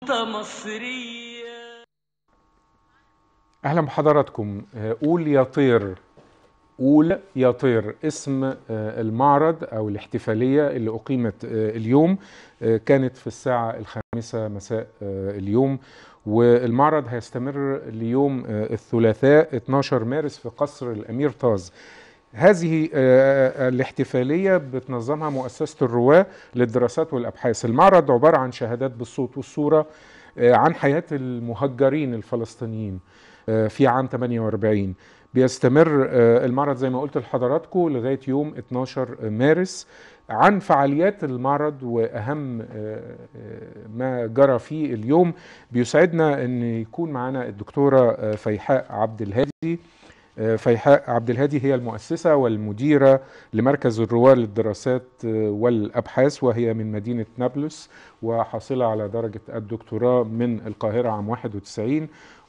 موتة مصرية اهلا بحضراتكم آه، قول يا طير قول يا طير اسم آه، المعرض او الاحتفاليه اللي اقيمت آه، اليوم آه، كانت في الساعه الخامسه مساء آه، اليوم والمعرض هيستمر ليوم آه، الثلاثاء 12 مارس في قصر الامير طاز هذه آه، الاحتفالية بتنظمها مؤسسة الرواة للدراسات والأبحاث المعرض عبارة عن شهادات بالصوت والصورة آه، عن حياة المهجرين الفلسطينيين آه، في عام 48 بيستمر آه، المعرض زي ما قلت لحضراتكم لغاية يوم 12 مارس عن فعاليات المعرض وأهم آه، آه، ما جرى فيه اليوم بيسعدنا أن يكون معنا الدكتورة آه، فيحاء عبد الهادي آه، فيحاء عبد الهادي هي المؤسسة والمديرة لمركز الرواد للدراسات آه، والأبحاث وهي من مدينة نابلس وحاصلة على درجة الدكتوراه من القاهرة عام 91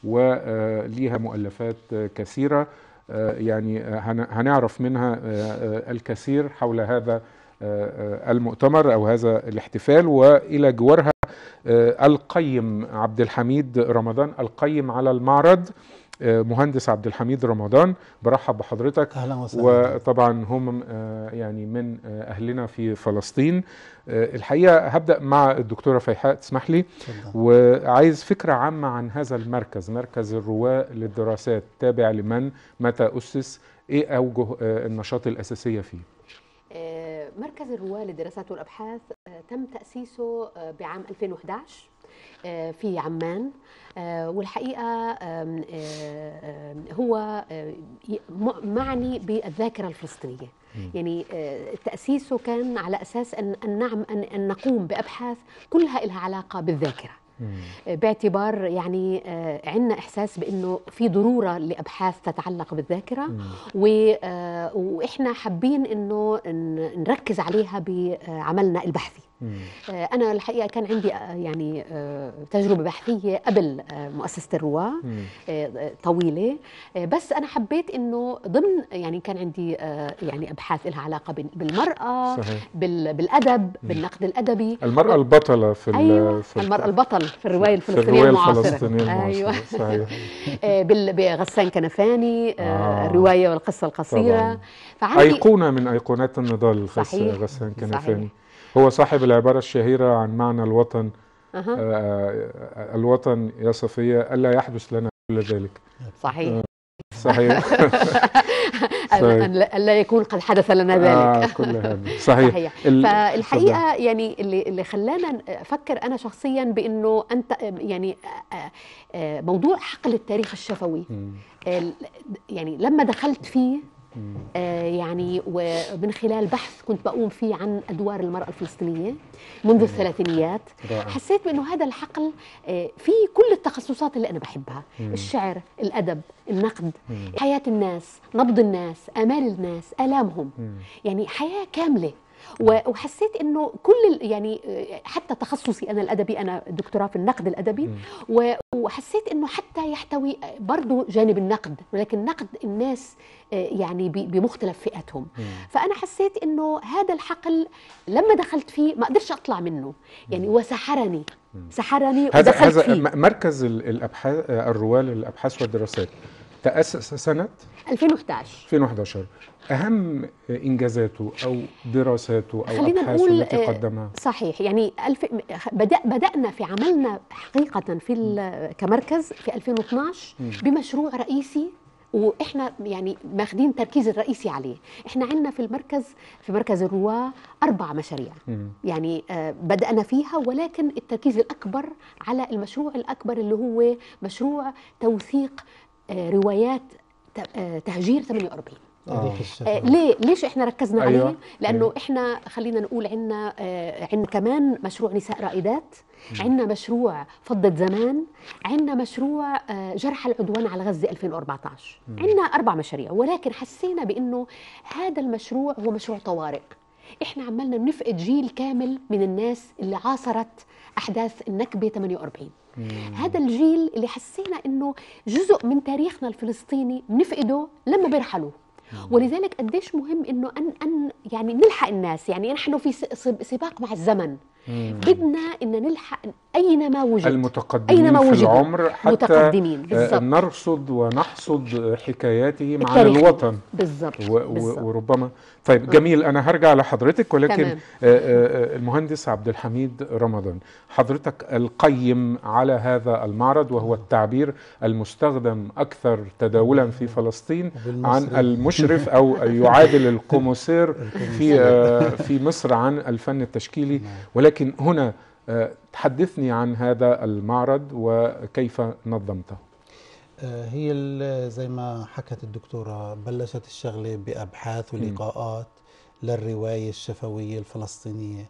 وليها مؤلفات آه، كثيرة آه، يعني آه، هن- هنعرف منها آه، آه، الكثير حول هذا آه، آه، المؤتمر أو هذا الاحتفال وإلى جوارها آه، القيم عبد الحميد رمضان القيم على المعرض آه، مهندس عبد الحميد رمضان برحب بحضرتك اهلا وسهلا وطبعا هم آه، يعني من آه، اهلنا في فلسطين آه، الحقيقه هبدا مع الدكتوره فيحاء تسمح لي تفضل. وعايز فكره عامه عن هذا المركز مركز الرواه للدراسات تابع لمن متى اسس ايه اوجه آه، النشاط الاساسيه فيه آه، مركز الرواه للدراسات والابحاث آه، تم تاسيسه آه، بعام 2011 آه، في عمان آه، والحقيقه آم، آه، آم، هو آه، ي- م- معني بالذاكره الفلسطينيه يعني آه، تاسيسه كان على اساس ان ان نعم ان ان نقوم بابحاث كلها لها علاقه بالذاكره باعتبار يعني عندنا احساس بانه في ضروره لابحاث تتعلق بالذاكره و- آه، واحنا حابين انه ن- نركز عليها بعملنا البحثي آه، انا الحقيقه كان عندي آه، يعني آه، تجربه بحثيه قبل آه، مؤسسه الرواه آه، طويله آه، بس انا حبيت انه ضمن يعني كان عندي آه، يعني ابحاث لها علاقه بال- بالمراه صحيح. بال- بالادب بالنقد الادبي المراه البطله في ال- ايوه في المراه البطل في الروايه في الفلسطينيه الروايه المعاصره الفلسطينيه المعاصره ايوه صحيح آه، بال- بغسان كنفاني آه، آه. الروايه والقصه القصيره طبعاً. فعندي أيقونة من أيقونات النضال غس- صحيح. غسان صحيح. كنفاني هو صاحب العبارة الشهيرة عن معنى الوطن أها. آه، الوطن يا صفية ألا يحدث لنا كل ذلك صحيح صحيح أن أن لا يكون قد حدث لنا آه ذلك كل هذا صحيح صحيح ال- فالحقيقه يعني اللي اللي خلانا افكر انا شخصيا بانه انت يعني آه، آه، موضوع حقل التاريخ الشفوي مم. ال- يعني لما دخلت فيه مم. آه، يعني ومن خلال بحث كنت بقوم فيه عن ادوار المراه الفلسطينيه منذ الثلاثينيات رائع. حسيت بانه هذا الحقل آه، فيه كل التخصصات اللي انا بحبها مم. الشعر الادب النقد مم. حياه الناس نبض الناس امال الناس الامهم مم. يعني حياه كامله و- وحسيت انه كل ال- يعني آه، حتى تخصصي انا الادبي انا دكتوراه في النقد الادبي مم. و- وحسيت انه حتى يحتوي برضه جانب النقد ولكن نقد الناس آه، يعني ب- بمختلف فئاتهم مم. فانا حسيت انه هذا الحقل لما دخلت فيه ما قدرش اطلع منه يعني وسحرني سحرني هذا ودخلت هذا فيه م- مركز ال- الأبحاث الرواه للأبحاث والدراسات تأسس سنة 2011 2011 أهم إنجازاته أو دراساته أو خلينا أبحاثه نقول التي آه، قدمها صحيح يعني ألف بدأ بدأنا في عملنا حقيقة في ال- كمركز في 2012 بمشروع رئيسي واحنا يعني ماخذين تركيز الرئيسي عليه احنا عندنا في المركز في مركز الرواه اربع مشاريع مم. يعني آه، بدأنا فيها ولكن التركيز الأكبر على المشروع الأكبر اللي هو مشروع توثيق آه، روايات ت- آه، تهجير 48 تاريخ آه الشفوي ليه ليش احنا ركزنا أيوة. عليه لانه أيوة. احنا خلينا نقول عندنا آه عندنا كمان مشروع نساء رائدات عندنا مشروع فضة زمان عندنا مشروع آه جرح العدوان على غزة 2014 عندنا أربع مشاريع ولكن حسينا بأنه هذا المشروع هو مشروع طوارئ احنا عمالنا بنفقد جيل كامل من الناس اللي عاصرت أحداث النكبة 48 هذا الجيل اللي حسينا انه جزء من تاريخنا الفلسطيني بنفقده لما بيرحلوا ولذلك قديش مهم انه ان ان يعني نلحق الناس يعني نحن في س- س- سباق مع الزمن بدنا ان نلحق اينما وجد المتقدمين أينما في وجدوا. العمر حتى متقدمين آه، بالضبط نرصد ونحصد حكاياتهم عن التاريخية. الوطن بالضبط و- و- بالضبط. وربما طيب جميل انا هرجع لحضرتك ولكن تمام. آه، آه، المهندس عبد الحميد رمضان حضرتك القيم على هذا المعرض وهو التعبير المستخدم اكثر تداولا في فلسطين عن بالمصري. المشرف او يعادل القمصير في آه، في مصر عن الفن التشكيلي ولكن هنا آه، تحدثني عن هذا المعرض وكيف نظمته آه، هي ال- زي ما حكت الدكتورة بلشت الشغلة بأبحاث ولقاءات للرواية الشفوية الفلسطينية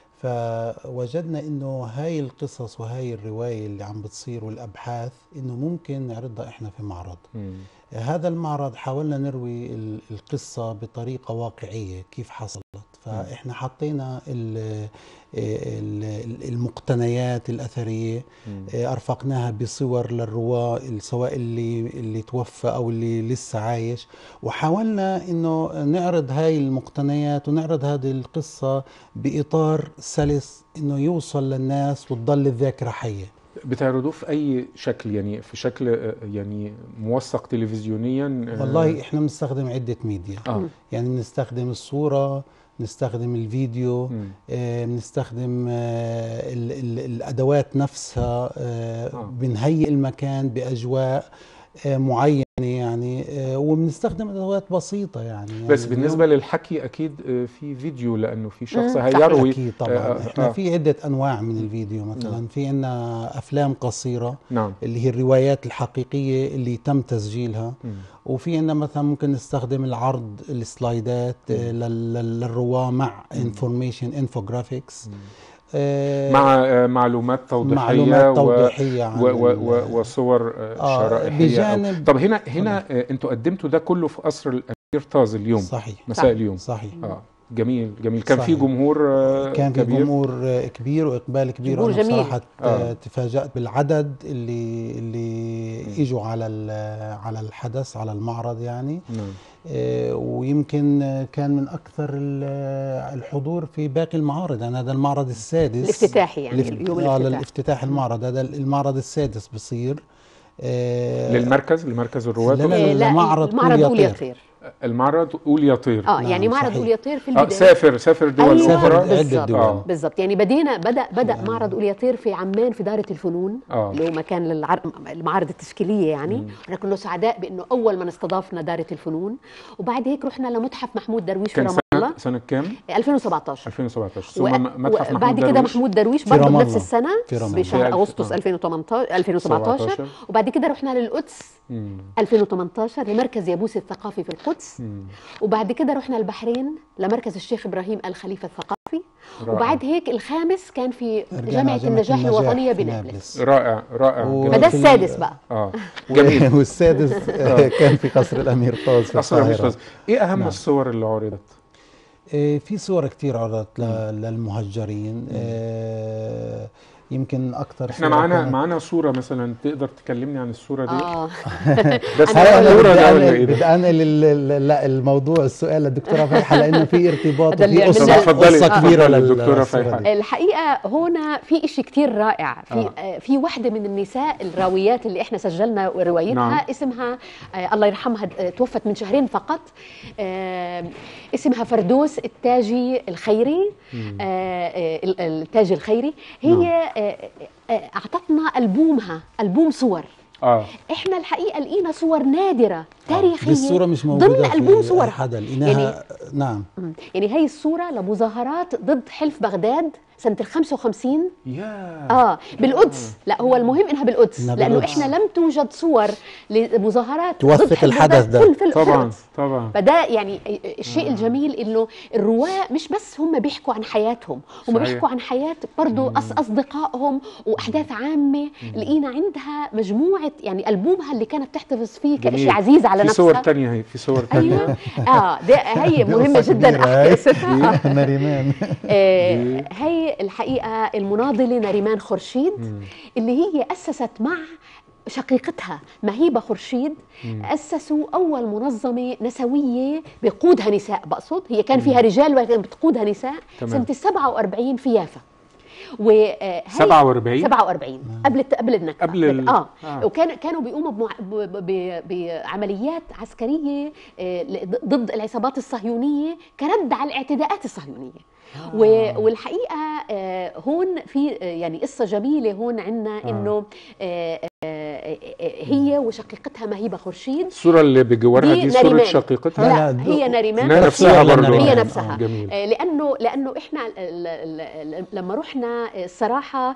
فوجدنا انه هاي القصص وهاي الرواية اللي عم بتصير والأبحاث انه ممكن نعرضها احنا في معرض مم. هذا المعرض حاولنا نروي ال- القصة بطريقة واقعية كيف حصلت فإحنا حطينا ال- ال- المقتنيات الأثرية آه، أرفقناها بصور للرواة سواء اللي اللي توفى أو اللي لسه عايش وحاولنا إنه نعرض هاي المقتنيات ونعرض هذه القصة بإطار سلس إنه يوصل للناس وتضل الذاكرة حية بتعرضوه في اي شكل يعني في شكل آه، يعني موثق تلفزيونيا آه، والله إحنا بنستخدم عدة ميديا اه يعني بنستخدم الصورة نستخدم الفيديو مم. آه، بنستخدم آه، ال- ال- الأدوات نفسها آه، آه. بنهيئ المكان بأجواء آه، معينة يعني آه، وبنستخدم أدوات بسيطة يعني بس يعني بالنسبه للحكي اكيد آه، في فيديو لانه في شخص مم، هيروي أكيد طبعا آه، احنا آه. في عدة أنواع من الفيديو مثلا في عنا أفلام قصيرة نعم اللي هي الروايات الحقيقية اللي تم تسجيلها مم. وفي عندنا مثلا ممكن نستخدم العرض السلايدات آه، لل- لل- للرواه مع انفورميشن انفوجرافيكس مع آه، معلومات توضيحيه معلومات و- توضيحيه عن و و ال- و وصور آه، آه، شرائحيه أو- بجانب- طب هنا هنا آه، انتوا قدمتوا ده كله في قصر الامير طاز اليوم صحيح مساء اليوم صحيح اه جميل جميل كان في صحيح. جمهور آه، كان في كبير جمهور آه، كبير واقبال كبير جمهور وانا جميل. بصراحه آه. آه. تفاجات بالعدد اللي اللي اجوا على ال- على الحدث على المعرض يعني نعم آه، ويمكن آه، كان من اكثر ال- الحضور في باقي المعارض يعني هذا المعرض السادس الافتتاحي يعني الاف- اليوم آه الافتتاحي للافتتاح المعرض هذا المعرض السادس بصير آه، للمركز لمركز الرواد لا، لا، إيه، لا معرض المعرض قول قول يا يطير المعرض قول يا طير اه نعم، يعني معرض صحيح. قول يطير في آه البدايه سافر سافر دول أيوة سافر اخرى عدة بالضبط دول. آه. بالضبط يعني بدينا بدا بدا معرض قول يطير في عمان في دائره الفنون آه. اللي هو مكان للعر... المعارض التشكيليه يعني احنا كنا سعداء بانه اول ما استضافنا دائره الفنون وبعد هيك رحنا لمتحف محمود درويش في كان رام الله سنه سنه كام 2017 2017 ثم و- متحف محمود وبعد كده درويش محمود درويش في برضه رام بنفس الله. السنه في رام الله. في بشهر ألف- اغسطس آه. 2018 2017 17. وبعد كده رحنا للقدس مم. 2018 لمركز يابوس الثقافي في القدس مم. وبعد كده رحنا البحرين لمركز الشيخ ابراهيم الخليفه الثقافي رائع. وبعد هيك الخامس كان في رجعنا جامعه على النجاح الوطنيه في بنابلس رائع رائع و- جميل. فده في ال- السادس بقى اه جميل والسادس آه، كان في قصر الامير طاز في اصلا مش القاهره بس. ايه اهم نعم. الصور اللي عرضت آه، في صور كتير عرضت ل- للمهجرين آه، يمكن اكثر احنا معانا معانا صوره مثلا تقدر تكلمني عن الصوره دي اه بس أنا هاي انا صورة بدي ده ولا انقل ايه ده؟ بدي انقل ال- ال- لا الموضوع السؤال للدكتوره فايحه لانه في ارتباط هذا اللي وفي قصه عملناه. اتفضلي، قصه كبيره اتفضلي لل- دكتورة للصورة فايحة. دي. الحقيقه هنا في إشي كتير رائع في آه. آه. في واحده من النساء الراويات اللي احنا سجلنا روايتها نعم. نعم. اسمها آه الله يرحمها آه توفت من شهرين فقط آه اسمها فردوس التاجي الخيري آه آه ال- التاجي الخيري هي نعم. آه آه اعطتنا البومها البوم صور اه احنا الحقيقه لقينا صور نادره تاريخيه دي الصوره مش موجوده ضمن في البوم صورها حدا لقيناها نعم مم. يعني هي الصوره لمظاهرات ضد حلف بغداد سنه ال 55 يا اه بالقدس لا هو المهم انها بالقدس إنها لانه بالقدس. احنا لم توجد صور لمظاهرات توثق ضد حلف الحدث بغداد ده. كل في ال- في طبعا القدس. طبعا فده يعني الشيء الجميل انه الرواه مش بس هم بيحكوا عن حياتهم هم صحيح. بيحكوا عن حياه برضه أص اصدقائهم واحداث عامه لقينا عندها مجموعه يعني البومها اللي كانت تحتفظ فيه جميل. كشيء عزيز على في نفسها صور تانية هي في صور تانية ايوه اه ده هي دي مهمه قصة جدا كبيرة احكي هاي. قصتها دي نريمان آه، هي الحقيقه المناضله نريمان خورشيد اللي هي اسست مع شقيقتها مهيبة خورشيد أسسوا أول منظمة نسوية بقودها نساء بقصد هي كان فيها رجال ولكن بتقودها نساء تمام. سنة السبعة وأربعين في يافا وهي 47 47 قبل الت- قبل النكبه قبل ال- اه, آه. وكان كانوا بيقوموا بمع... ب... ب... بعمليات عسكريه آه، ل- ضد العصابات الصهيونيه كرد على الاعتداءات الصهيونيه و... والحقيقه آه، هون في آه، يعني قصه جميله هون عندنا انه آه، آه، آه، هي وشقيقتها مهيبه خورشيد الصورة اللي بجوارها دي دي صورة نريمان. شقيقتها لا، لا لا، هي نريمان إنها نفسها فعلاً برضو نريمان. هي آه، نفسها جميل آه، لانه لانه احنا ال- ال- ال- لما رحنا آه، الصراحه آه،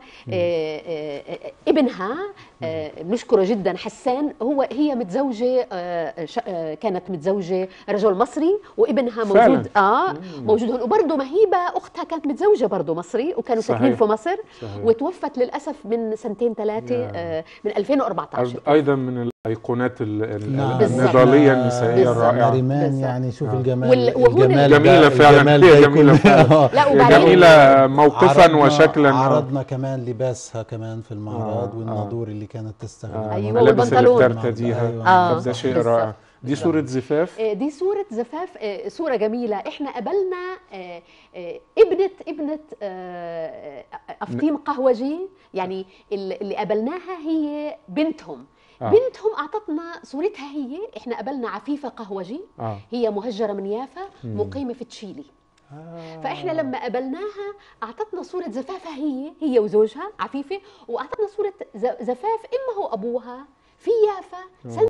آه، آه، ابنها آه، بنشكره جدا حسان هو هي متزوجه آه، ش- آه، كانت متزوجه رجل مصري وابنها فعلاً. موجود اه موجود هون وبرضه مهيبه اختها كانت متزوجه برضه مصري وكانوا صحيح. ساكنين في مصر صحيح. وتوفت للاسف من سنتين ثلاثه يا. آه، من 2014 أيض- ايضا من الايقونات ال- ال- نعم. بالظبط. النضاليه النسائيه بالظبط. الرائعه نريمان بالظبط. يعني شوف آه. الجمال وال- وهون الجمال جميلة ده- فعلاً، الجمال هي ده جميلة يكون- فعلاً. لا هي وبعدين جميله موقفا عرضنا- وشكلا آه. عرضنا كمان لباسها كمان في المعرض آه، والنادور اللي كانت تستخدم آه. أيوة، ملابس اللي والبنطلون. بترتديها أيوة. آه. طب ده شيء بالظبط. رائع دي صوره زفاف آه، دي صورة زفاف آه، صورة جميلة احنا قابلنا آه، آه، ابنة ابنة آه، آه، أفطيم قهوجي يعني اللي اللي قابلناها هي بنتهم آه. بنتهم أعطتنا صورتها هي احنا قابلنا عفيفة قهوجي اه هي مهجرة من يافا مقيمة في تشيلي فاحنا لما قابلناها اعطتنا صوره زفافها هي هي وزوجها عفيفه واعطتنا صوره ز- زفاف امه وابوها في يافا سنه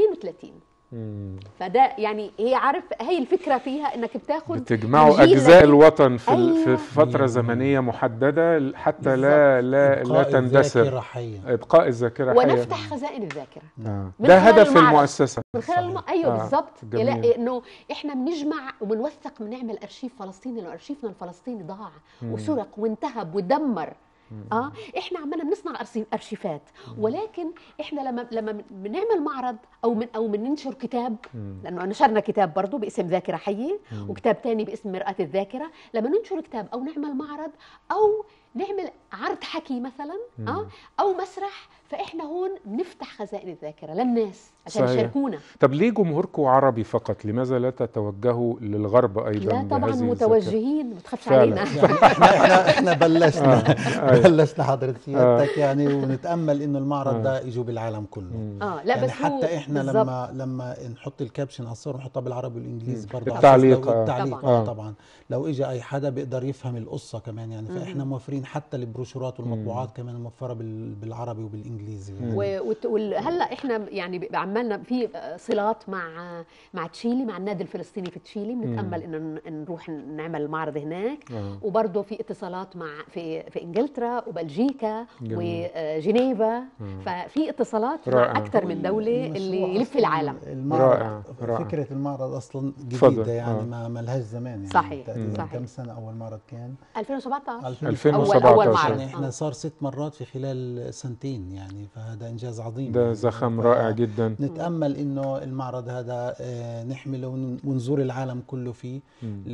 32 مم. فده يعني هي عارف هي الفكره فيها انك بتاخد بتجمعوا الجيل اجزاء اللي- الوطن في ال- أيوة. في فتره زمنيه محدده حتى لا لا لا إبقاء تندثر الذاكرة حية ابقاء الذاكره حيه ونفتح خزائن الذاكره آه. من ده خلال هدف المعرض. المؤسسه من خلال الم... ايوه آه، بالظبط جميل. لا انه احنا بنجمع وبنوثق بنعمل ارشيف فلسطيني لانه ارشيفنا الفلسطيني ضاع وسرق وانتهب ودمر اه احنا عمالنا بنصنع أرسي- ارشيفات ولكن احنا لما لما بنعمل معرض او من او بننشر كتاب لانه نشرنا كتاب برضه باسم ذاكره حيه وكتاب تاني باسم مرآة الذاكره لما ننشر كتاب او نعمل معرض او نعمل عرض حكي مثلا اه او مسرح فاحنا هون بنفتح خزائن الذاكره للناس عشان صحيح. يشاركونا طب ليه جمهوركم عربي فقط لماذا لا تتوجهوا للغرب ايضا لا طبعا بهذه الذاكرة؟ متوجهين ما تخافش فعلا. علينا يعني احنا احنا احنا بلشنا أيوة. بلشنا حضرة سيادتك يعني ونتامل انه المعرض ده يجوا بالعالم كله اه لا يعني بس هو حتى احنا بالظبط. لما لما نحط الكابشن على الصور نحطها بالعربي والانجليزي برضه على التعليق، أساس لو آه. التعليق طبعاً. آه. طبعا لو اجى اي حدا بيقدر يفهم القصه كمان يعني فاحنا موفرين حتى البروشورات والمطبوعات كمان موفره بال- بالعربي وبالانجليزي يعني. و- وت- وال- هلا احنا يعني ب- عمالنا في صلات مع مع تشيلي مع النادي الفلسطيني في تشيلي بنتامل انه ن- نروح نعمل المعرض هناك آه. وبرضه في اتصالات مع في في انجلترا وبلجيكا جميل. وجنيفا ففي اتصالات رائع. مع اكثر من دوله اللي المشروع يلف أصلاً العالم المعرض رائع، رائع. فكره المعرض اصلا تفضل. جديده يعني آه. ما ما لهاش زمان يعني صحيح، تقريبا صحيح. كم سنه اول معرض كان 2017 2017. اول اول معرض يعني احنا آه. صار ست مرات في خلال سنتين يعني فهذا انجاز عظيم ده يعني. زخم ف- رائع جدا نتامل انه المعرض هذا آه، نحمله ون- ونزور العالم كله فيه ل-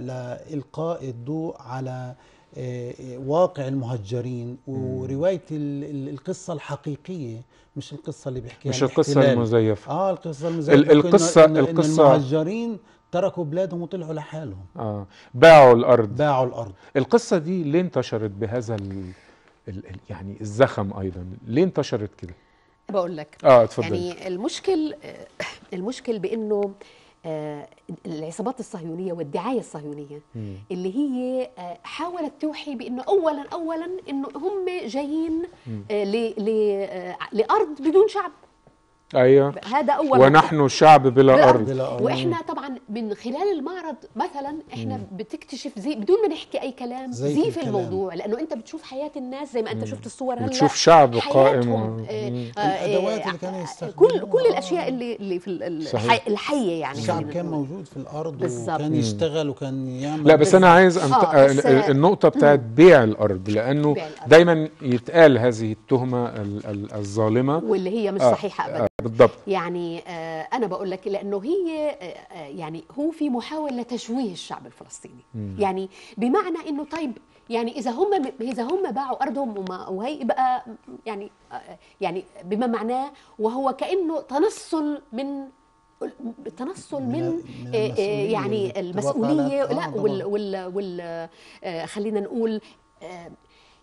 لالقاء الضوء على آه، آه، واقع المهجرين وروايه ال- ال- القصه الحقيقيه مش القصه اللي بيحكيها مش القصه الاحتلال. المزيفه اه القصه المزيفه ال- القصة- إنه- إنه- إنه القصة- المهجرين تركوا بلادهم وطلعوا لحالهم اه باعوا الارض باعوا الارض القصه دي ليه انتشرت بهذا ال... ال... ال- يعني الزخم ايضا ليه انتشرت كده بقول لك اه اتفضل يعني المشكل المشكل بانه آه، العصابات الصهيونيه والدعايه الصهيونيه اللي هي آه، حاولت توحي بانه اولا اولا انه هم جايين آه، ل- ل- آه، لارض بدون شعب ايوه هذا اول ونحن شعب بلا بلا ارض بلا أرض. واحنا طبعا من خلال المعرض مثلا احنا بتكتشف زي بدون ما نحكي اي كلام زيف زيف الكلام. الموضوع لانه انت بتشوف حياه الناس زي ما انت شفت الصور هلا بتشوف شعب قائم حياتهم و- آه، مم. آه، الأدوات آه، اللي كانوا كل يستخدموها. كل الاشياء اللي اللي في ال- ال- صحيح. الحي الحيه يعني الشعب خلينا كان نقول. موجود في الارض بالظبط. وكان يشتغل وكان يعمل لا بس انا عايز أنت... آه، آه بس- النقطه بتاعت بيع الارض لانه بيع الأرض. دايما يتقال هذه التهمه ال- ال- الظالمه واللي هي مش آه، صحيحه ابدا آه بالضبط يعني آه انا بقول لك لانه هي آه آه، يعني هو في محاوله لتشويه الشعب الفلسطيني يعني بمعنى انه طيب يعني اذا هم اذا هم باعوا ارضهم وما وهي بقى يعني آه يعني بما معناه وهو كانه تنصل من تنصل من- من, من آه، آه، المسؤولية يعني والتوكلات. المسؤوليه آه، لا طبعاً. وال وال, وال آه، خلينا نقول آه،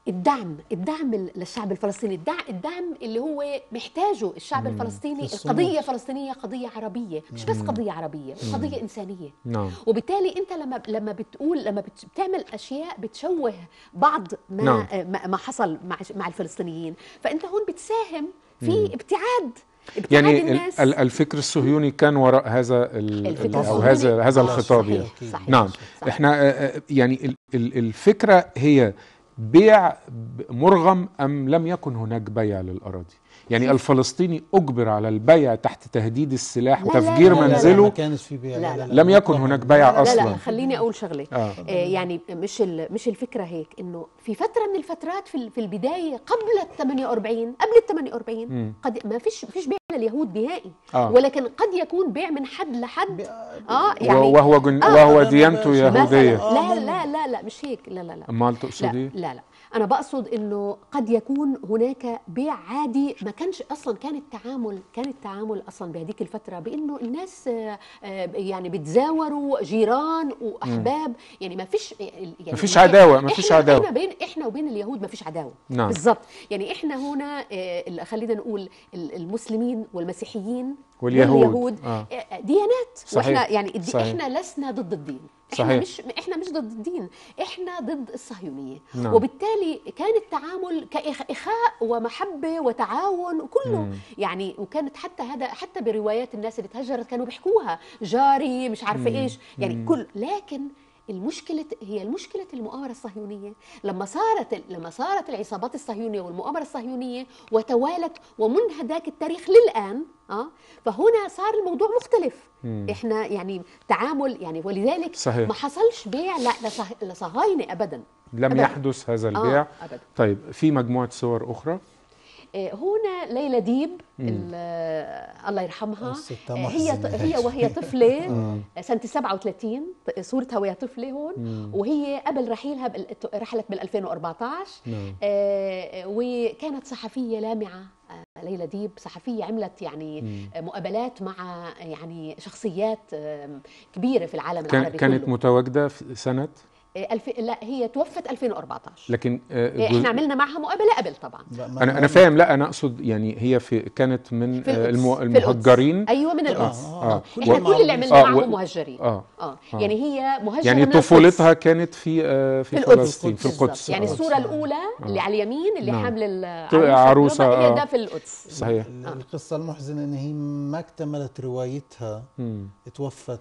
الدعم الدعم للشعب الفلسطيني الدعم, الدعم اللي هو محتاجه الشعب الفلسطيني في الصمود. القضيه الفلسطينيه قضيه عربيه مش بس قضيه عربيه قضيه انسانيه نعم وبالتالي انت لما لما بتقول لما بت- بتعمل اشياء بتشوه بعض ما نعم. ما ما حصل مع مع الفلسطينيين فانت هون بتساهم في ابتعاد ابتعاد يعني ال- الناس ال- الفكر الصهيوني كان وراء هذا ال- الفكر ال- او الصهيوني. هذا هذا آه، الخطاب صحيح، يعني. صحيح. نعم صحيح. احنا آه، آه، يعني ال- ال- الفكره هي بيع ب- مرغم ام لم يكن هناك بيع للاراضي يعني الفلسطيني اجبر على البيع تحت تهديد السلاح لا، لا، وتفجير لا، لا، لا، ما منزله كانش في بيع لا، لا. لم يكن هناك بيع لا، لا، لا أصلاً. لا خليني اقول شغله آه. آه. يعني مش ال- مش الفكره هيك انه في فتره من الفترات في ال- في البدايه قبل ال 48 قبل ال 48 مم. قد ما فيش فيش بيع لليهود نهائي آه. ولكن قد يكون بيع من حد لحد اه و- يعني وهو جن... آه. وهو لا، لا، ديانته لا، مثلاً يهوديه لا لا لا لا مش هيك لا لا لا امال لا تقصدي لا لا انا بقصد انه قد يكون هناك بيع عادي ما كانش اصلا كان التعامل كان التعامل اصلا بهذيك الفتره بانه الناس آه، آه، يعني بتزاوروا جيران واحباب يعني ما فيش يعني ما فيش عداوة، ما فيش إحنا- عداوة. احنا بين احنا وبين اليهود ما فيش عداوه نعم. بالضبط يعني احنا هنا آه، ال- خلينا نقول ال- المسلمين والمسيحيين واليهود. واليهود آه. آه، ديانات صحيح. واحنا يعني الدي- صحيح. احنا لسنا ضد الدين احنا صحيح. مش احنا مش ضد الدين احنا ضد الصهيونيه نعم. وبالتالي كان التعامل كاخاء ومحبه وتعاون وكله مم. يعني وكانت حتى هذا حتى بروايات الناس اللي تهجرت كانوا بيحكوها جاري مش عارفه ايش يعني كل لكن المشكلة هي المشكلة المؤامرة الصهيونية لما صارت لما صارت العصابات الصهيونية والمؤامرة الصهيونية وتوالت ومن هذاك التاريخ للآن اه فهنا صار الموضوع مختلف مم. احنا يعني تعامل يعني ولذلك صحيح. ما حصلش بيع لا لصه- لصهاينة ابدا لم أبداً. يحدث هذا البيع آه ابدا طيب في مجموعه صور اخرى آه، هنا ليلى ديب ال- آه، الله يرحمها قصتها آه، هي محزنة. هي وهي طفله آه، سنه 37 ط- صورتها وهي طفله هون وهي قبل رحيلها بال- رحلت بال 2014 نعم. آه، وكانت صحفيه لامعه آه، ليلى ديب صحفيه عملت يعني آه، مقابلات مع يعني شخصيات آه، كبيره في العالم كان العربي كانت كله متواجده في سنه آه، الف... لا هي توفت 2014 لكن آه، آه، جزء- احنا عملنا معها مقابله قبل طبعا لا، ما- انا انا فاهم لا انا اقصد يعني هي في كانت من في آه، القدس المو- في القدس. المهجرين ايوه من القدس آه، آه. آه. احنا كل كل اللي عملنا آه، معهم و- مهجرين اه اه يعني هي مهجره يعني من القدس. طفولتها كانت في آه، في في القدس فلسطين في بالضبط. القدس يعني آه. الصوره الاولى اللي على اليمين اللي نعم. حامل عروسة، العروسه هي آه. ده في القدس صحيح ال- القصة المحزنة ان هي ما اكتملت روايتها مم. توفت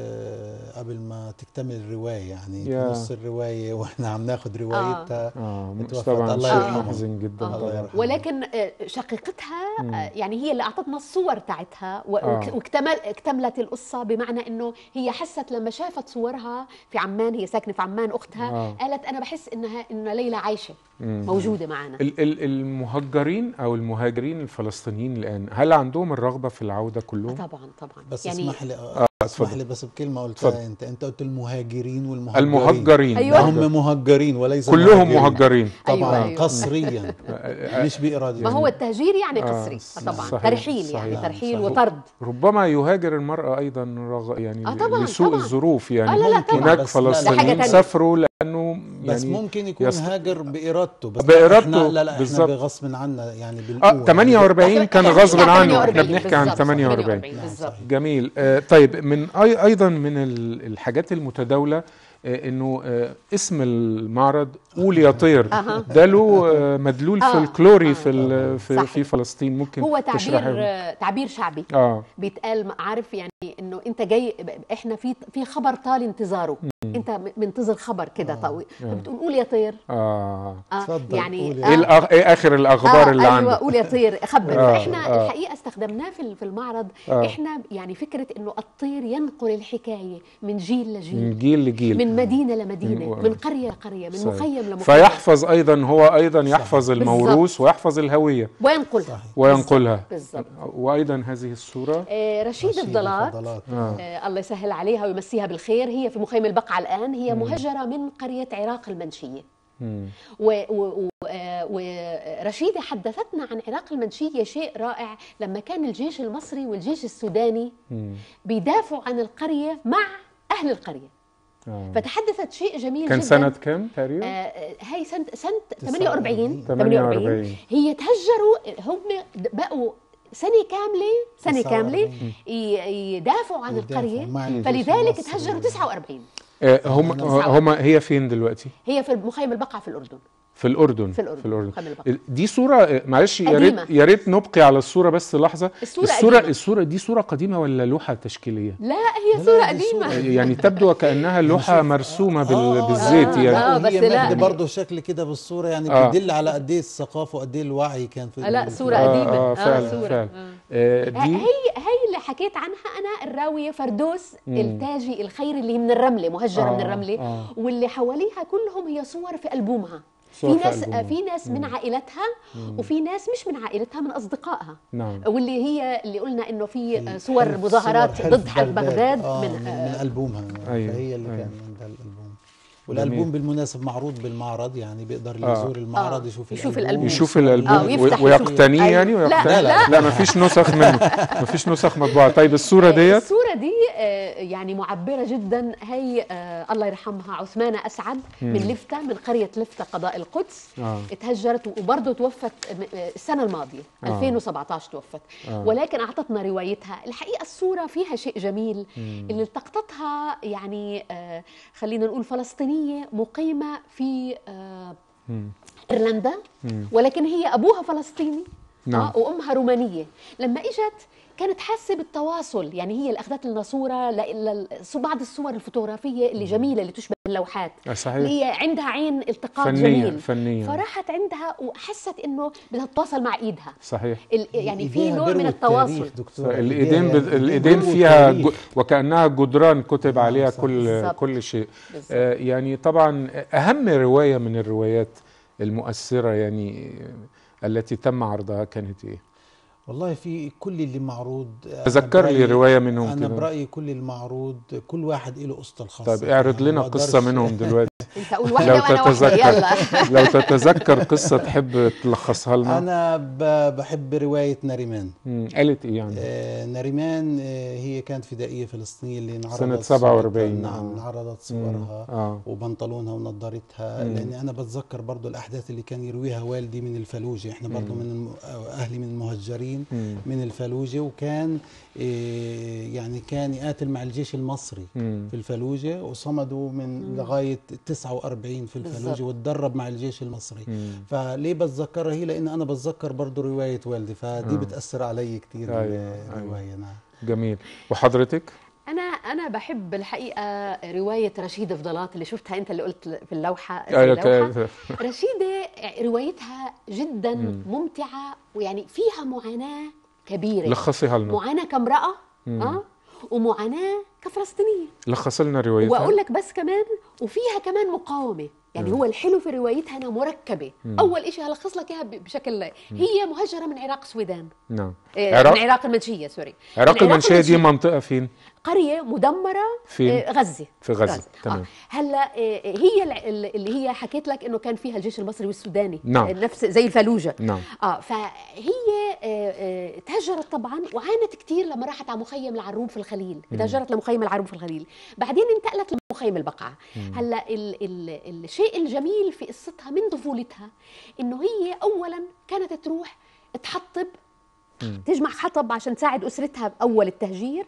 آه، قبل ما تكتمل الرواية يعني يا. في نص الرواية واحنا عم ناخد روايتها اه اتوفت. طبعا الله شيء يرحمه. محزن جدا آه. الله طبعا يرحمه. ولكن آه، شقيقتها آه، يعني هي اللي اعطتنا الصور تاعتها و- آه. وك- واكتمل اكتملت القصه بمعنى انه هي حست لما شافت صورها في عمان هي ساكنه في عمان اختها آه. قالت انا بحس انها ان ليلى عايشه مم. موجوده معنا ال- ال- المهجرين او المهاجرين الفلسطينيين الان هل عندهم الرغبه في العوده آه، كلهم؟ طبعا طبعا بس يعني اسمح لي آه، اسمح اتفضل. لي بس بكلمة اتفضل. قلتها انت انت قلت المهاجرين والمهجرين المهجرين أيوة. هم مهجرين وليس كلهم مهجرين طبعا أيوة، أيوة. قسريا مش بإرادة ما هو التهجير يعني آه، قسري آه، طبعا صحيح، ترحيل يعني صحيح. ترحيل صحيح. وطرد ربما يهاجر المرأة أيضا رغ... يعني آه، طبعاً، لسوء طبعاً. الظروف يعني آه، لا، لا، طبعاً. هناك بس لا، لا، ده حاجة فلسطينيين تانية. سافروا لأنه بس يعني ممكن يكون يست- هاجر بإرادته بس بإرادته، احنا لا لا احنا بالظبط. بغصب عنا يعني بالقوة اه 48 كان إحنا غصب بنحكي عن عنه احنا 48 بنحكي عن بالظبط، 48 بالظبط جميل آه طيب من أي ايضا من ال- الحاجات المتداوله آه انه آه اسم المعرض قول يا طير أها. ده له آه مدلول آه، فلكلوري آه، في ال- في, صحيح. في فلسطين ممكن هو تعبير تشرحي آه، تعبير شعبي اه بيتقال عارف يعني انه انت جاي احنا في في خبر طال انتظاره انت م- منتظر خبر كده طويل فبتقول قول يا طير اه آه اتفضل، يعني قول يا ايه, آه الأغ... ايه اخر الاخبار آه اللي ايوه عندك قول يا طير خبر آه، فاحنا آه. الحقيقه استخدمناه في في المعرض آه. احنا يعني فكره انه الطير ينقل الحكايه من جيل لجيل من جيل لجيل من مدينه لمدينه من- من قريه لقريه من صحيح. مخيم لمخيم فيحفظ ايضا هو ايضا يحفظ الموروث ويحفظ الهويه وينقلها صحيح. وينقلها بالضبط وايضا هذه الصوره آه رشيد رشيد الضلات الفضلات. آه. آه الله يسهل عليها ويمسيها بالخير هي في مخيم البقعة الآن هي مهجرة من قرية عراق المنشية مم. و- و- و- آه، ورشيدة حدثتنا عن عراق المنشية شيء رائع لما كان الجيش المصري والجيش السوداني مم. بيدافعوا عن القرية مع أهل القرية آه. فتحدثت شيء جميل كان جدا سنة كام تقريبا؟ آه هاي سنة سنة 48. 48 48 48 هي تهجروا هم بقوا سنة كاملة سنة 49. كاملة ي- يدافعوا عن يدافعوا القرية مع الجيش فلذلك المصري. تهجروا 49 آه، هم أنا هم هي فين دلوقتي؟ هي في مخيم البقعة في الأردن في الأردن في الأردن. في الأردن مخيم البقعة. دي صورة آه، معلش يا ريت قديمة. يا ريت نبقي على الصورة بس لحظة الصورة الصورة قديمة. الصورة دي صورة قديمة ولا لوحة تشكيلية؟ لا لا، هي صورة دي قديمة صورة. يعني تبدو وكأنها لوحة مرسومة بال... آه، بالزيت آه، يعني آه، بس هي لا. مادة برضه شكل كده بالصورة يعني آه. بتدل على قد ايه الثقافة وقد ايه الوعي كان في آه، لا ال- صورة آه، قديمة آه، فعلا، صورة فعلا. آه. آه، دي هي هي اللي حكيت عنها انا الراويه فردوس التاجي الخير اللي من الرمله مهجره آه، من الرمله آه. واللي حواليها كلهم هي صور في البومها صور في في ناس ألبومها. في ناس من عائلتها وفي ناس مش من عائلتها من اصدقائها نعم واللي هي اللي قلنا انه في في صور حلف- مظاهرات صور ضد حرب بغداد آه من من, من ألبومها أيوة، فهي اللي أيوة. كان عندها الألبوم والألبوم بالمناسب معروض بالمعرض يعني بيقدر اللي آه. يزور المعرض آه، يشوف يشوف الألبوم الألبوم. يشوف آه، الالبوم ويفتح و- ويقتنيه يشوف. يعني لا، ويقتني لا. لا ما فيش نسخ منه ما فيش نسخ مطبوعه طيب الصوره ديت الصورة دي آه، يعني معبرة جدا هي آه، الله يرحمها عثمانة أسعد من لفتة من قرية لفتة قضاء القدس آه. اتهجرت وبرضه توفت م- آه، السنة الماضية آه. 2017 توفت آه. ولكن أعطتنا روايتها الحقيقة الصورة فيها شيء جميل اللي التقطتها يعني آه، خلينا نقول فلسطينية مقيمة في آه، مم. ايرلندا ولكن هي ابوها فلسطيني نعم. آه، وامها رومانيه لما اجت كانت حاسه بالتواصل يعني هي اللي اخذت لنا صوره ل- ل- بعض الصور الفوتوغرافيه اللي جميله اللي تشبه اللوحات آه، صحيح. اللي هي عندها عين التقاط فنية- جميل فنية. فراحت عندها وحست انه بدها تتواصل مع ايدها صحيح ال- يعني في إيديها نوع من بروي التواصل التاريخ دكتور الايدين إيديها- بد... الايدين بروي فيها التاريخ. جو... وكانها جدران كتب عليها صح. كل بالظبط. كل شيء بالظبط. آه يعني طبعا اهم روايه من الروايات المؤثره يعني آه، التي تم عرضها كانت ايه والله في كل اللي معروض أنا تذكر لي برأيي- روايه منهم انا كده برايي كل المعروض كل واحد له قصته الخاصه طيب اعرض يعني لنا ما قصه بقدرش- منهم دلوقتي انت قول واحده لو وانا واحده تتذكر يلا لو تتذكر قصه تحب تلخصها لنا انا ب- بحب روايه ناريمان مم، قالت ايه يعني آه، ناريمان آه، هي كانت فدائيه فلسطينيه اللي انعرضت سنة صورتها- 47 نعم آه. انعرضت صورها اه وبنطلونها ونظارتها مم. لاني انا بتذكر برضو الاحداث اللي كان يرويها والدي من الفلوجه احنا برضو من الم... أو اهلي من المهجرين مم. من الفلوجه وكان إيه يعني كان يقاتل مع الجيش المصري مم. في الفلوجه وصمدوا من لغايه 49 في الفلوجه بالظبط. وتدرب مع الجيش المصري مم. فليه بتذكرها هي لان انا بتذكر برضو روايه والدي فدي آه. بتاثر علي كثير أيوة، الروايه نعم جميل وحضرتك انا انا بحب الحقيقه روايه رشيد فضلات اللي شفتها انت اللي قلت في اللوحه في أيوة، اللوحة. ك- رشيدة روايتها جدا مم. ممتعة ويعني فيها معاناة كبيرة لخصيها لنا معاناة كامرأة مم. اه ومعاناة كفلسطينية لخص لنا روايتها واقول لك بس كمان وفيها كمان مقاومة يعني هو الحلو في روايتها انها مركبة اول شيء هلخص لك اياها ب- بشكل هي مهجرة من عراق السودان نعم آه، عراق من عراق المنشية سوري عراق من المنشيه دي منطقه فين قرية مدمرة فين؟ آه، غزة في غزة، تمام. آه. هلا آه، هي الع- اللي هي حكيت لك انه كان فيها الجيش المصري والسوداني نعم. آه، نفس زي الفلوجة نعم اه فهي آه، آه، تهجرت طبعا وعانت كثير لما راحت على مخيم العروب في الخليل تهجرت لمخيم العروب في الخليل بعدين انتقلت لمخيم البقعه هلا ال ال الشيء الجميل في قصتها من طفولتها انه هي اولا كانت تروح تحطب تجمع حطب عشان تساعد اسرتها باول التهجير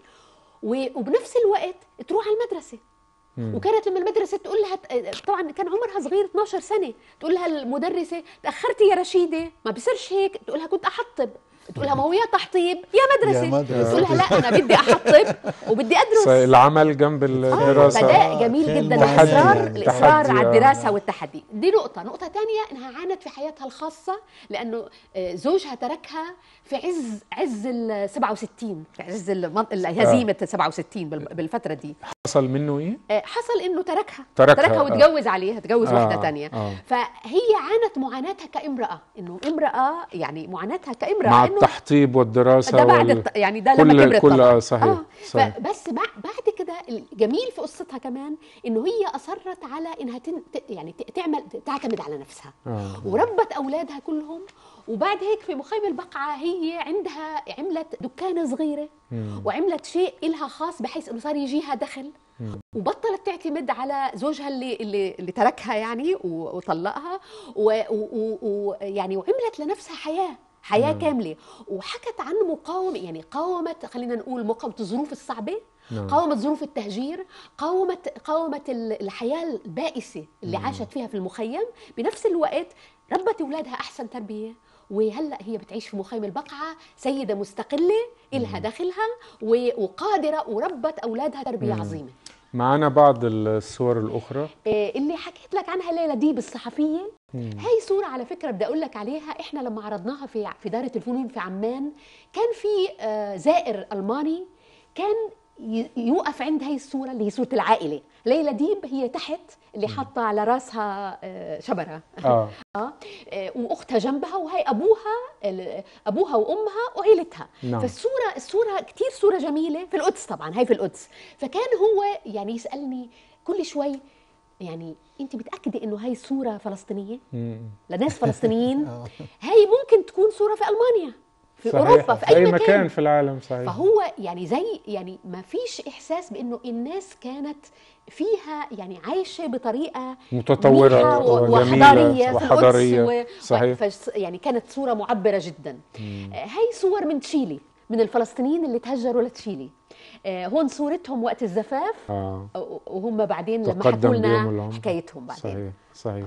و- وبنفس الوقت تروح على المدرسه وكانت لما المدرسه تقول لها طبعا كان عمرها صغير 12 سنه تقول لها المدرسه تاخرتي يا رشيده ما بصيرش هيك تقول لها كنت احطب تقول لها ما هو يا تحطيب يا مدرسه, يا مدرسة. تقول لها لا انا بدي احطب وبدي ادرس العمل جنب آه، الدراسه فده جميل كان جدا معاناة الاصرار يعني. الاصرار تحدي، على آه. الدراسه والتحدي دي نقطه نقطه ثانيه انها عانت في حياتها الخاصه لانه آه، زوجها تركها في عز عز ال 67 في عز المن- هزيمه 67 بال- بالفتره دي حصل منه ايه آه، حصل انه تركها تركها، تركها آه. وتجوز عليها تجوز آه، واحده ثانيه آه. فهي عانت معاناتها كامراه انه امراه يعني معاناتها كامراه مع إنه التحطيب والدراسه ده بعد وال... الت... يعني ده لما كل- كبرت كل- طبعا آه، صحيح، صحيح. فبس بع- بعد كده الجميل في قصتها كمان انه هي اصرت على انها تن... ت- يعني ت- تعمل تعتمد على نفسها آه. وربت اولادها كلهم وبعد هيك في مخيم البقعه هي عندها عملت دكانه صغيره وعملت شيء إلها خاص بحيث انه صار يجيها دخل مم. وبطلت تعتمد على زوجها اللي اللي, اللي تركها يعني و- وطلقها ويعني وعملت لنفسها حياه حياه نعم. كامله وحكت عن مقاومه يعني قاومت خلينا نقول مقاومه الظروف الصعبه نعم. قاومت ظروف التهجير قاومت قاومت ال- الحياه البائسه اللي مم. عاشت فيها في المخيم بنفس الوقت ربت اولادها احسن تربيه وهلا هي بتعيش في مخيم البقعه سيده مستقله إلها دخلها و- وقادره وربت اولادها تربيه مم. عظيمه معنا بعض الصور الأخرى إيه اللي حكيت لك عنها ليلى ديب الصحفيه مم. هاي صورة على فكرة بدي أقول لك عليها إحنا لما عرضناها في في دارة الفنون في عمان كان في آه، زائر ألماني كان ي- يوقف عند هاي الصورة اللي هي صورة العائلة ليلى ديب هي تحت اللي حاطة على راسها آه، شبرة آه آه، واختها جنبها وهي ابوها ال- ابوها وامها وعيلتها نعم. فالصوره الصوره كثير صوره جميله في القدس طبعا هي في القدس فكان هو يعني يسالني كل شوي يعني انت متاكده انه هاي صوره فلسطينيه مم. لناس فلسطينيين آه. هي ممكن تكون صوره في المانيا في صحيح. اوروبا في اي, مكان في العالم صحيح فهو يعني زي يعني ما فيش احساس بانه الناس كانت فيها يعني عايشه بطريقه متطورة منيحة و- وجميلة وحضاريه في وحضارية القدس و... صحيح فس- يعني كانت صوره معبره جدا مم. آه، هاي صور من تشيلي من الفلسطينيين اللي تهجروا لتشيلي آه، هون صورتهم وقت الزفاف آه آه، وهم بعدين لما حكوا تقدم بهم لنا العمر. حكايتهم بعدين صحيح صحيح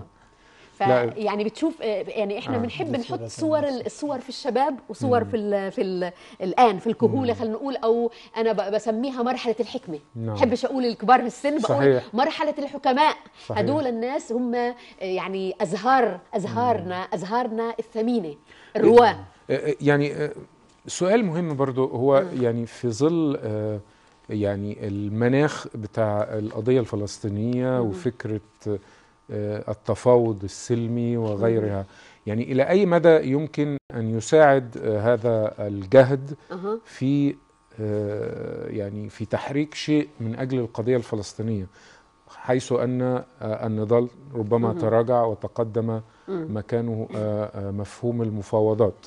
لا. فيعني بتشوف آه، يعني احنا آه. بنحب دي نحط صورة صور ثانية. ال- الصور في الشباب وصور في ال في ال الان في الكهوله خلينا نقول او انا ب- بسميها مرحله الحكمه نعم. بحبش اقول الكبار في السن بقول صحيح. مرحله الحكماء صحيح. هدول الناس هم آه، يعني ازهار ازهارنا ازهارنا الثمينه الرواه آه، يعني آه، سؤال مهم برضو هو يعني في ظل آه، يعني المناخ بتاع القضية الفلسطينية وفكرة آه، التفاوض السلمي وغيرها يعني إلى أي مدى يمكن أن يساعد آه، هذا الجهد أها. في آه، يعني في تحريك شيء من أجل القضية الفلسطينية حيث أن آه، النضال ربما مهم. تراجع وتقدم مم. مكانه آه، آه، مفهوم المفاوضات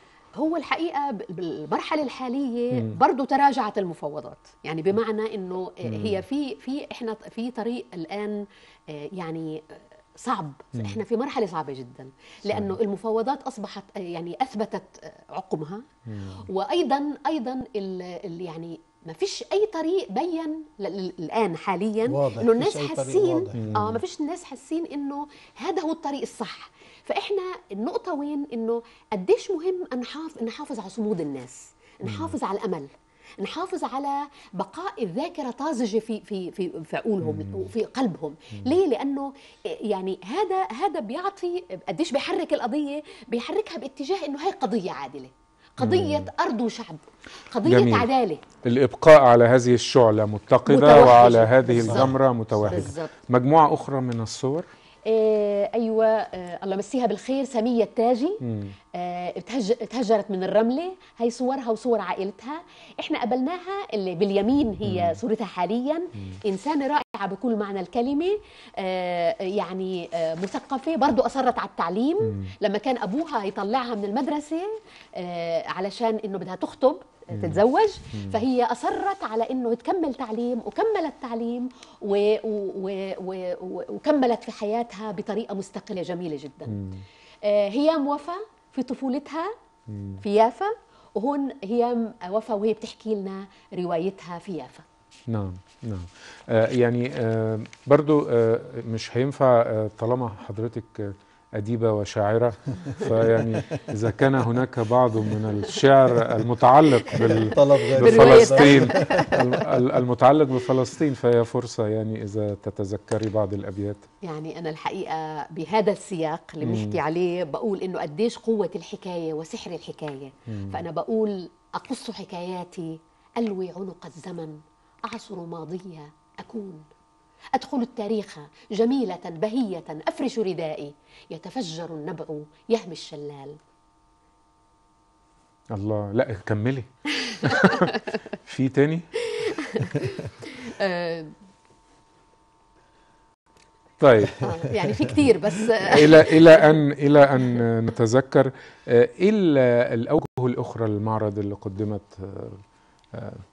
هو الحقيقه ب- بالمرحله الحاليه مم. برضه تراجعت المفاوضات يعني بمعنى انه مم. هي في في احنا في طريق الان آه، يعني آه، صعب احنا في مرحله صعبه جدا لانه المفاوضات اصبحت آه، يعني اثبتت آه، عقمها وايضا ايضا ال ال يعني ما فيش اي طريق بين ل- ل- الان حاليا واضح، انه فيش الناس أي طريق حاسين واضح. اه ما فيش الناس حاسين انه هذا هو الطريق الصح فاحنا النقطه وين انه قديش مهم ان نحافظ نحافظ على صمود الناس نحافظ على الامل نحافظ على بقاء الذاكره طازجه في في في في عقولهم وفي قلبهم ليه لانه يعني هذا هذا بيعطي قديش بيحرك القضيه بيحركها باتجاه انه هي قضيه عادله قضيه ارض وشعب قضيه جميل. عداله الإبقاء على هذه الشعلة متقدة متوحشة. وعلى هذه بالظبط. الجمرة متوحدة بالظبط. مجموعة أخرى من الصور آه ايوه آه الله يمسيها بالخير سميه التاجي مم. آه، اتهج... اتهجرت من الرملة هي صورها وصور عائلتها احنا قبلناها اللي باليمين هي صورتها حاليا إنسانة رائعة بكل معنى الكلمة آه، يعني آه، مثقفة برضو أصرت على التعليم لما كان أبوها يطلعها من المدرسة آه، علشان إنه بدها تخطب آه، تتزوج فهي أصرت على إنه تكمل تعليم وكملت تعليم و... و... و... و... وكملت في حياتها بطريقة مستقلة جميلة جدا آه، هيام وفا في طفولتها في يافا وهون هيام وفا وهي بتحكي لنا روايتها في يافا نعم نعم آه يعني آه برضو آه مش هينفع آه طالما حضرتك آه أديبة وشاعرة فيعني إذا كان هناك بعض من الشعر المتعلق بال طلب غير بفلسطين ال- ال- المتعلق بفلسطين فهي فرصة يعني إذا تتذكري بعض الأبيات يعني أنا الحقيقة بهذا السياق اللي بنحكي عليه بقول إنه قديش قوة الحكاية وسحر الحكاية فأنا بقول أقص حكاياتي ألوي عنق الزمن أعصر ماضية أكون أدخل التاريخ جميلة بهية أفرش ردائي يتفجر النبع يهمي الشلال الله لا كملي في تاني آه طيب آه، يعني في كتير بس الى الى ان الى ان نتذكر آه، ايه ال- الاوجه الاخرى للمعرض اللي قدمت آه،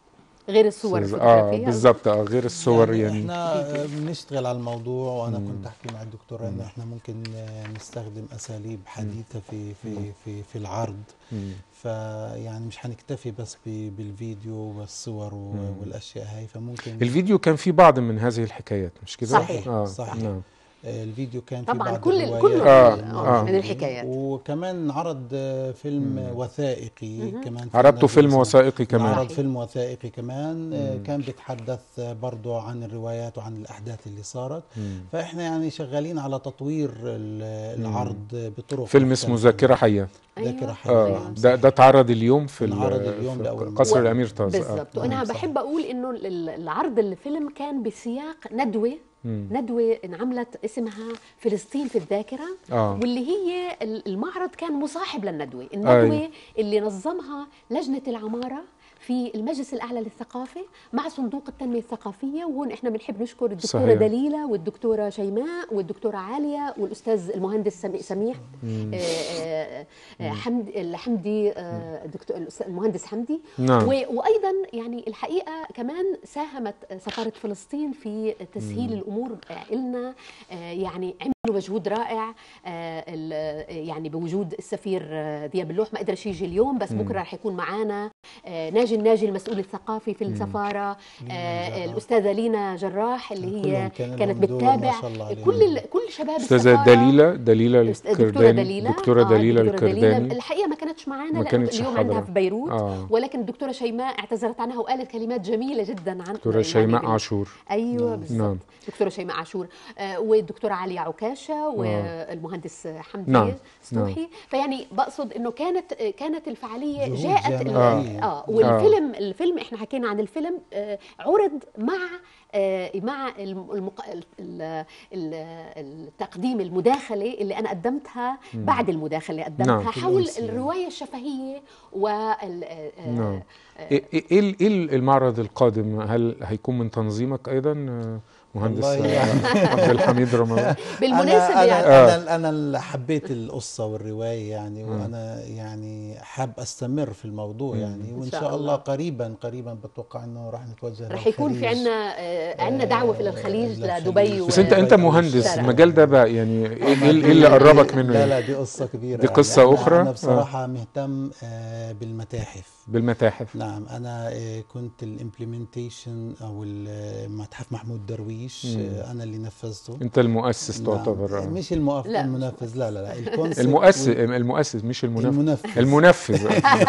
غير الصور اه الفوتوغرافيه بالظبط اه غير الصور يعني, احنا بنشتغل على الموضوع وانا كنت احكي مع الدكتوره ان احنا ممكن آه، نستخدم اساليب حديثه في في في في العرض مم. فيعني مش هنكتفي بس ب- بالفيديو والصور و- والاشياء هاي فممكن الفيديو كان فيه بعض من هذه الحكايات مش كده؟ صحيح، اه صحيح. نعم آه، الفيديو كان في طبعا بعض كل الروايات كل آه، آه. آه. من الحكايات وكمان عرض آه، فيلم وثائقي كمان في عرضتوا نفس فيلم الاسم. وثائقي كمان عرض فيلم وثائقي كمان آه، كان بيتحدث آه، برضو عن الروايات وعن الأحداث اللي صارت فإحنا يعني شغالين على تطوير ال- العرض بطرق فيلم اسمه مختلفة. ذاكرة حية ذاكرة أيوة. حية اه نعم، ده صحيح. ده اتعرض اليوم في ال- انعرض اليوم في لأول مرة. قصر و- الامير طاز بالضبط وانا نعم، صح. بحب اقول انه ال- العرض الفيلم كان بسياق ندوه ندوه انعملت اسمها فلسطين في الذاكره آه. واللي هي ال- المعرض كان مصاحب للندوه الندوه أي. اللي نظمها لجنه العماره في المجلس الاعلى للثقافه مع صندوق التنميه الثقافيه وهون احنا بنحب نشكر الدكتوره صحيح. دليله والدكتوره شيماء والدكتوره عاليه والاستاذ المهندس سمي- سميح آه، آه، آه، حمد الحمدي آه، الدكتور الأستاذ المهندس حمدي نعم. و- وايضا يعني الحقيقه كمان ساهمت سفاره فلسطين في تسهيل الامور لنا يعني عملوا مجهود رائع آه، ال- يعني بوجود السفير آه، ذياب اللوح ما قدرش يجي اليوم بس بكره رح يكون معنا آه، ناجي الناجي المسؤول الثقافي في السفاره آه، الاستاذه لينا جراح اللي هي كلهم كان كانت لهم دور ما بتتابع شاء الله عليهم. كل ال- كل شباب استاذة السفاره دليلة دليلة دكتورة الكرداني دليلة دكتورة آه، دليلة الدكتورة دليلة الكرداني الحقيقة ما كانتش معانا ما لأنه كانتش اليوم حاضرة. عندها في بيروت آه. ولكن الدكتورة شيماء اعتذرت عنها وقالت كلمات جميلة جدا عن دكتورة يعني شيماء بال- عاشور ايوه بالضبط نعم. دكتوره شيماء عاشور آه والدكتوره عليا عكاشه والمهندس حمدي نعم. سطوحي فيعني بقصد انه كانت آه، كانت الفعاليه جهود جاءت ال- جماعية. اه والفيلم الفيلم احنا حكينا عن الفيلم آه عرض مع آه، مع الم- المق... ال- ال- ال- التقديم المداخله اللي انا قدمتها بعد المداخله قدمتها نعم. حول الأمسية. الروايه الشفهيه وال آه، نعم ايه إيه- ايه ال- إيه المعرض القادم هل هيكون من تنظيمك ايضا آه، مهندس والله آه، يعني. عبد الحميد رمضان بالمناسبه أنا يعني أنا, أنا, أنا اللي حبيت القصة والرواية يعني وأنا يعني حاب أستمر في الموضوع يعني وإن شاء شاء الله الله. قريبا قريبا بتوقع إنه راح نتوجه رح يكون في للخليج. عندنا آه، عندنا دعوه في الخليج للخليج. لدبي بس انت و- انت مهندس والشارع. المجال ده بقى يعني ايه ما إيه- إيه اللي دي- قربك منه لا يعني؟ لا دي قصة كبيرة دي يعني. قصة أنا- أخرى؟ أنا بصراحة مهتم آه، بالمتاحف بالمتاحف نعم انا آه، كنت الامبلمنتيشن او ال- متحف محمود درويش آه، انا اللي نفذته انت المؤسس نعم. تعتبر آه. مش المؤف... لا، مش المنفذ لا لا لا الكونسبت المؤسس وال- المؤسس مش المنفذ المنفذ المنفذ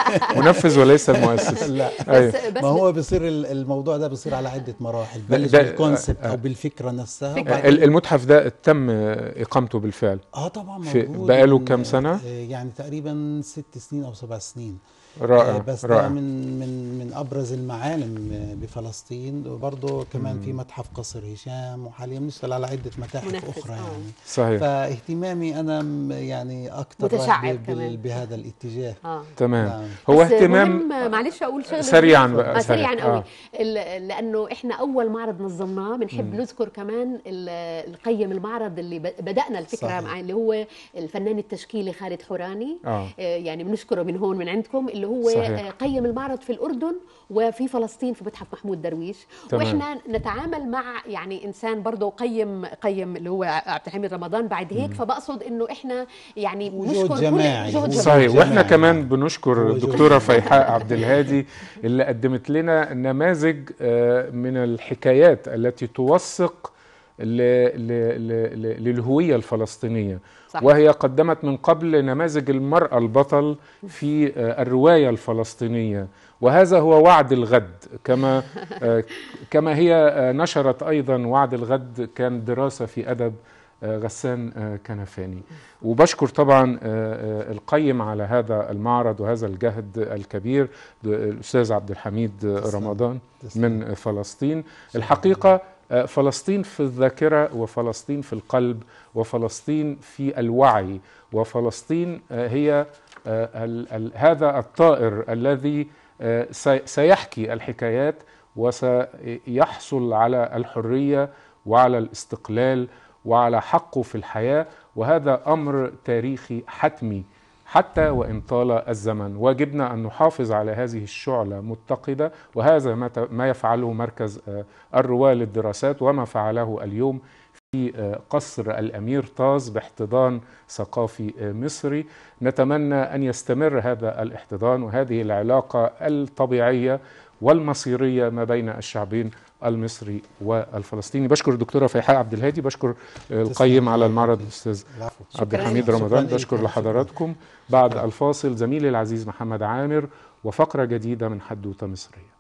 منفذ وليس المؤسس لا أيوة. بس بس ما هو بيصير ال- الموضوع ده بيصير على عده مراحل ده- بلش ده- بالكونسبت آه، او بالفكره نفسها فكرة. وبعدين- ال- المتحف ده تم اقامته بالفعل اه طبعا في- موجود بقاله من- كام سنة؟ آه، يعني تقريبا ست سنين او سبع سنين رائع آه، بس ده رائع من من من ابرز المعالم آه، بفلسطين وبرضه كمان في متحف قصر هشام وحاليا بنشتغل على عده متاحف منفذ، اخرى آه. يعني صحيح فاهتمامي انا م- يعني اكثر متشعب كمان. بهذا الاتجاه اه تمام نعم. هو بس اهتمام مهم معلش اقول شغله سريعاً صغيرة. بقى، آه سريع. سريعا قوي آه. ال- لانه احنا اول معرض نظمناه بنحب نذكر كمان ال- القيم المعرض اللي ب- بدانا الفكره صحيح. مع اللي هو الفنان التشكيلي خالد حوراني آه. آه، يعني بنشكره من هون من عندكم اللي هو صحيح. آه، قيم المعرض في الاردن وفي فلسطين في متحف محمود درويش تمام. واحنا نتعامل مع يعني انسان برضه قيم قيم اللي هو عبد الحميد رمضان بعد هيك فبقصد انه احنا يعني وجود بنشكر جماعي. كل جهد وجود جماعي. صحيح واحنا جماعي. كمان بنشكر هو الدكتوره جميل. فيحاء عبد الهادي اللي قدمت لنا نماذج آه، من الحكايات التي توثق ل- ل- ل- ل- للهويه الفلسطينيه صح. وهي قدمت من قبل نماذج المراه البطل في آه، الروايه الفلسطينيه وهذا هو وعد الغد كما آه، كما هي آه، نشرت ايضا وعد الغد كان دراسه في ادب آه، غسان آه، كنفاني وبشكر طبعا آه، آه، القيم على هذا المعرض وهذا الجهد الكبير د- الاستاذ عبد الحميد آه، تسلم. رمضان تسلم. من فلسطين الحقيقه آه، فلسطين في الذاكره وفلسطين في القلب وفلسطين في الوعي وفلسطين آه، هي آه، ال- ال- هذا الطائر الذي آه، سي- سيحكي الحكايات وسيحصل على الحريه وعلى الاستقلال وعلى حقه في الحياه وهذا امر تاريخي حتمي حتى وإن طال الزمن واجبنا أن نحافظ على هذه الشعلة متقدة وهذا ما ت- ما يفعله مركز آه، الرواة للدراسات وما فعله اليوم في آه، قصر الأمير طاز باحتضان ثقافي آه، مصري نتمنى أن يستمر هذا الاحتضان وهذه العلاقة الطبيعية والمصيرية ما بين الشعبين المصري والفلسطيني بشكر الدكتورة فيحاء عبد الهادي بشكر آه، القيم على المعرض الأستاذ العفو عبد شكراً. الحميد شكراً رمضان لك. بشكر شكراً. لحضراتكم بعد شكراً. الفاصل زميلي العزيز محمد عامر وفقرة جديدة من حدوتة مصرية